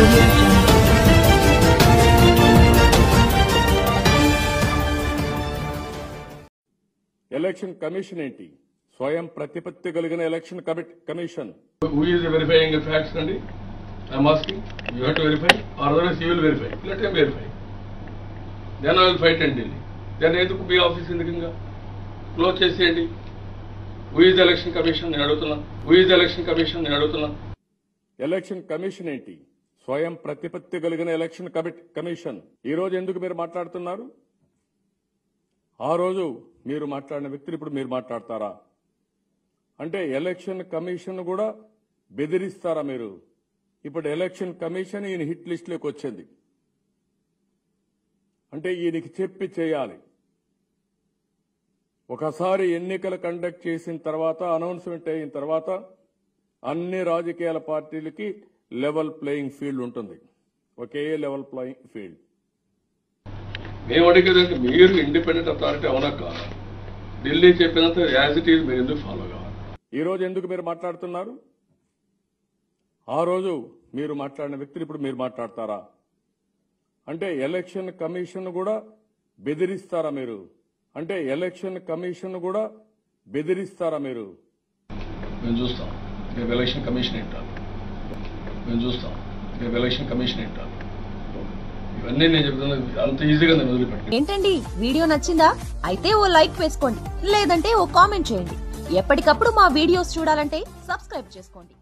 audio jungle. Election commission ఏంటి స్వయం ప్రతిపత్తి కలిగిన election commit commission Who is verifying the facts, Nandi? I'm asking. You have to verify, or otherwise you will verify. Let him verify. Then I will fight and deal. Then ఎందుకు మీ office ఎందుకంగా close చేసేయండి who is election commission నేను అడుగుతున్నా who is election commission నేను అడుగుతున్నా election commission ఏంటి స్వయం ప్రతిపత్తి కలిగిన ఎలక్షన్ కమిట్ కమిషన్ ఈ రోజు ఎందుకు మీరు మాట్లాడుతున్నారు ఆ రోజు మీరు మాట్లాడిన వ్యక్తులు ఇప్పుడు మీరు మాట్లాడతారా అంటే ఎలక్షన్ కమిషన్ కూడా బెదిరిస్తారా మీరు ఇప్పుడు ఎలక్షన్ కమిషన్ ఈయన హిట్ లిస్టులోకి వచ్చింది అంటే ఈయనకి చెప్పి చేయాలి ఒకసారి ఎన్నికలు కండక్ట్ చేసిన తర్వాత అనౌన్స్మెంట్ అయిన తర్వాత అన్ని రాజకీయాల పార్టీలకి లెవెల్ ప్లేయింగ్ ఫీల్డ్ ఉంటుంది ఒకే లెవెల్ ప్లేయింగ్ ఫీల్డ్ మేము అడిగేదంటే మీరు ఇండిపెండెంట్ అథారిటీ అవునా కాదా ఢిల్లీ చెప్పినంత యాజ్ ఇట్ ఈజ్ మీరు ఎందుకు ఫాలో కావాలి ఈ రోజు ఎందుకు మీరు మాట్లాడుతున్నారు ఆ రోజు మీరు మాట్లాడిన వ్యక్తులు ఇప్పుడు మీరు మాట్లాడతారా అంటే ఎలక్షన్ కమిషన్ కూడా బెదిరిస్తారా మీరు అంటే ఎలక్షన్ కమిషన్ కూడా బెదిరిస్తారా మీరు మేము చూస్తాం రేపు ఎలక్షన్ కమిషన్ ఏంటారు మేము చూస్తాం రేపు ఎలక్షన్ కమిషన్ ఏంటారు ఇవన్నీ నేను చెప్తున్నా అంత ఈజీగా నేను వదిలిపెట్టి ఏంటండి వీడియో నచ్చిందా అయితే ఓ లైక్ వేసుకోండి లేదంటే ఓ కామెంట్ చేయండి ఎప్పటికప్పుడు మా వీడియోస్ చూడాలంటే సబ్స్క్రైబ్ చేసుకోండి